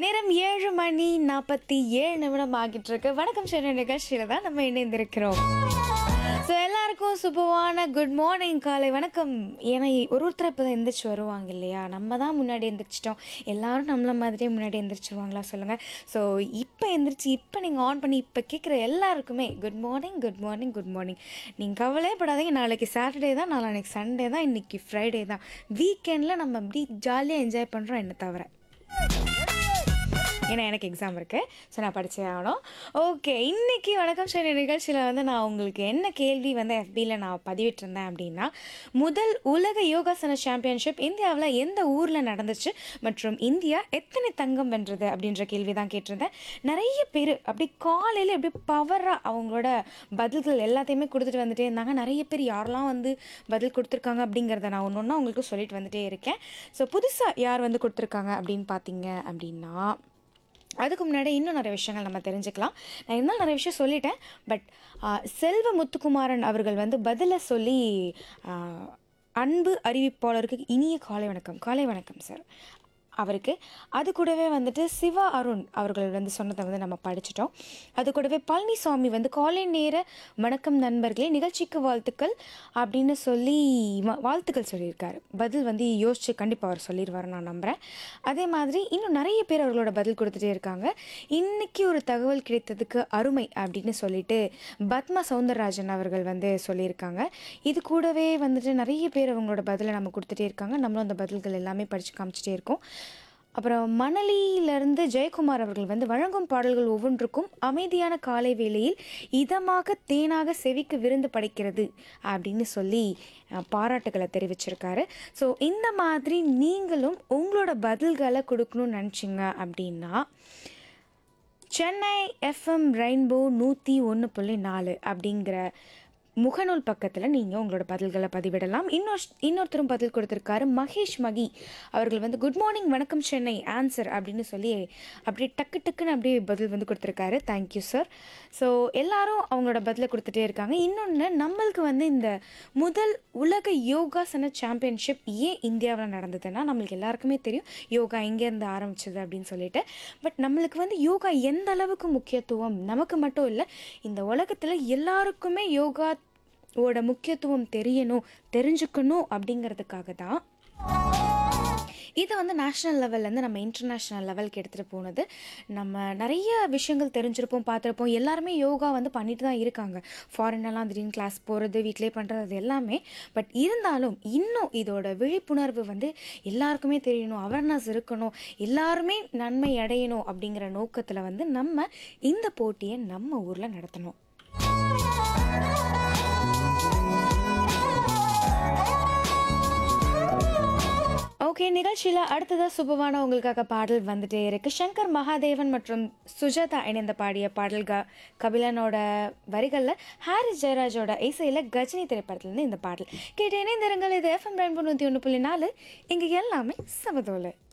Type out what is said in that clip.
நேரம் ஏழு மணி நாற்பத்தி ஏழு நிமிடம் ஆகிட்டு இருக்கு வணக்கம் சென்னை நிகழ்ச்சியில தான் நம்ம இணைந்திருக்கிறோம் ஸோ எல்லாருக்கும் சுபமான குட் மார்னிங் காலை வணக்கம் ஏன்னா ஒரு ஒருத்தர் இப்போ தான் எந்திரிச்சு வருவாங்க இல்லையா நம்ம தான் முன்னாடி எந்திரிச்சிட்டோம் எல்லாரும் நம்மள மாதிரியே முன்னாடி எந்திரிச்சிருவாங்களா சொல்லுங்கள் ஸோ இப்போ எந்திரிச்சு இப்போ நீங்கள் ஆன் பண்ணி இப்போ கேட்குற எல்லாருக்குமே good morning good morning good morning நீங்கள் கவலையப்படாதீங்க நாளைக்கு சாட்டர்டே தான் நாளைக்கு சண்டே தான் இன்றைக்கி ஃப்ரைடே தான் வீக்கெண்டில் நம்ம அப்படி ஜாலியாக என்ஜாய் பண்ணுறோம் என்ன தவிர ஏன்னா எனக்கு எக்ஸாம் இருக்குது ஸோ நான் படிச்சே ஆகணும் ஓகே இன்றைக்கி வணக்கம் சென்னை நிகழ்ச்சியில் வந்து நான் உங்களுக்கு என்ன கேள்வி வந்து எஃபியில் நான் பதிவிட்டிருந்தேன் அப்படின்னா முதல் உலக யோகாசன சாம்பியன்ஷிப் இந்தியாவில் எந்த ஊரில் நடந்துச்சு மற்றும் இந்தியா எத்தனை தங்கம் வென்றது அப்படின்ற கேள்வி தான் கேட்டிருந்தேன் நிறைய பேர் அப்படி காலையில் அப்படி பவராக அவங்களோட பதில்கள் எல்லாத்தையுமே கொடுத்துட்டு வந்துட்டே இருந்தாங்க நிறைய பேர் யாரெல்லாம் வந்து பதில் கொடுத்துருக்காங்க அப்படிங்கிறத நான் ஒன்று ஒன்றா உங்களுக்கு சொல்லிட்டு வந்துட்டே இருக்கேன் ஸோ புதுசாக யார் வந்து கொடுத்துருக்காங்க அப்படின்னு பார்த்தீங்க அப்படின்னா அதுக்கு முன்னாடி இன்னும் நிறைய விஷயங்கள் நம்ம தெரிஞ்சுக்கலாம் நான் இன்னும் நிறைய விஷயம் சொல்லிட்டேன் பட் செல்வ முத்துக்குமாரன் அவர்கள் வந்து பதிலை சொல்லி ஆ, அன்பு அறிவிப்பாளருக்கு இனிய காலை வணக்கம் காலை வணக்கம் சார் அவருக்கு அது கூடவே வந்துட்டு சிவா அருண் அவர்கள் வந்து சொன்னதை வந்து நம்ம படிச்சிட்டோம் அது கூடவே பழனிசாமி வந்து காலை நேர வணக்கம் நண்பர்களே நிகழ்ச்சிக்கு வாழ்த்துக்கள் அப்படின்னு சொல்லி வா- வாழ்த்துக்கள் சொல்லியிருக்காரு பதில் வந்து யோசிச்சு கண்டிப்பாக அவர் சொல்லிடுவார் நான் நம்புகிறேன் அதே மாதிரி இன்னும் நிறைய பேர் அவர்களோட பதில் கொடுத்துட்டே இருக்காங்க இன்னைக்கு ஒரு தகவல் கிடைத்ததுக்கு அருமை அப்படின்னு சொல்லிட்டு பத்மா சவுந்தரராஜன் அவர்கள் வந்து சொல்லியிருக்காங்க இது கூடவே வந்துட்டு நிறைய பேர் அவங்களோட பதிலை நம்ம கொடுத்துட்டே இருக்காங்க நம்மளும் அந்த பதில்கள் எல்லாமே படித்து காமிச்சிட்டே இருக்கோம் அப்புறம் மணலியிலிருந்து ஜெயக்குமார் அவர்கள் வந்து வழங்கும் பாடல்கள் ஒவ்வொன்றுக்கும் அமைதியான காலை வேளையில் இதமாக தேனாக செவிக்கு விருந்து படைக்கிறது அப்படின்னு சொல்லி அஹ், பாராட்டுகளை தெரிவிச்சிருக்காரு ஸோ இந்த மாதிரி நீங்களும் உங்களோட பதில்களை கொடுக்கணும்னு நினச்சிங்க அப்படின்னா சென்னை எஃப்எம் ரெயின்போ நூற்றி ஒன்று புள்ளி நாலு அப்படிங்கிற முகநூல் பக்கத்தில் நீங்கள் உங்களோட பதில்களை பதிவிடலாம் இன்னொரு இன்னொருத்தரும் பதில் கொடுத்துருக்காரு மகேஷ் மகி அவர்கள் வந்து குட் மார்னிங் வணக்கம் சென்னை ஆன்சர் அப்படின்னு சொல்லி அப்படியே டக்கு டக்குன்னு அப்படியே பதில் வந்து கொடுத்துருக்காரு தேங்க்யூ சார் ஸோ எல்லாரும் அவங்களோட பதிலை கொடுத்துட்டே இருக்காங்க இன்னொன்று நம்மளுக்கு வந்து இந்த முதல் உலக யோகாசன சாம்பியன்ஷிப் ஏன் இந்தியாவில் நடந்ததுன்னா நம்மளுக்கு எல்லாருக்குமே தெரியும் யோகா எங்கேருந்து ஆரம்பிச்சது அப்படின்னு சொல்லிட்டு பட் நம்மளுக்கு வந்து யோகா எந்த அளவுக்கு முக்கியத்துவம் நமக்கு மட்டும் இல்லை இந்த உலகத்தில் எல்லாருக்குமே யோகா ஓட முக்கியத்துவம் தெரியணும் தெரிஞ்சுக்கணும் அப்படிங்கிறதுக்காக தான் இதை வந்து நேஷ்னல் லெவல்லேருந்து நம்ம இன்டர்நேஷ்னல் லெவலுக்கு எடுத்துகிட்டு போனது நம்ம நிறைய விஷயங்கள் தெரிஞ்சிருப்போம் பார்த்துருப்போம் எல்லாருமே யோகா வந்து பண்ணிட்டு தான் இருக்காங்க ஃபாரினெல்லாம் திடீர்னு கிளாஸ் போகிறது வீட்டிலே பண்ணுறது அது எல்லாமே பட் இருந்தாலும் இன்னும் இதோட விழிப்புணர்வு வந்து எல்லாருக்குமே தெரியணும் அவேர்னஸ் இருக்கணும் எல்லாருமே நன்மை அடையணும் அப்படிங்கிற நோக்கத்தில் வந்து நம்ம இந்த போட்டியை நம்ம ஊரில் நடத்தணும் ஓகே நிகழ்ச்சியில் அடுத்ததாக சுபமான உங்களுக்காக பாடல் வந்துட்டே இருக்கு சங்கர் மகாதேவன் மற்றும் சுஜாதா இணைந்த பாடிய பாடல் க கபிலனோட வரிகளில் ஹாரிஸ் ஜெயராஜோட இசையில் கஜினி திரைப்படத்துலேருந்து இந்த பாடல் கேட்டு இணைந்திருங்கள் இது எஃப்எம் ரெண்டு நூற்றி ஒன்று புள்ளி நாலு இங்கே எல்லாமே சமதோலை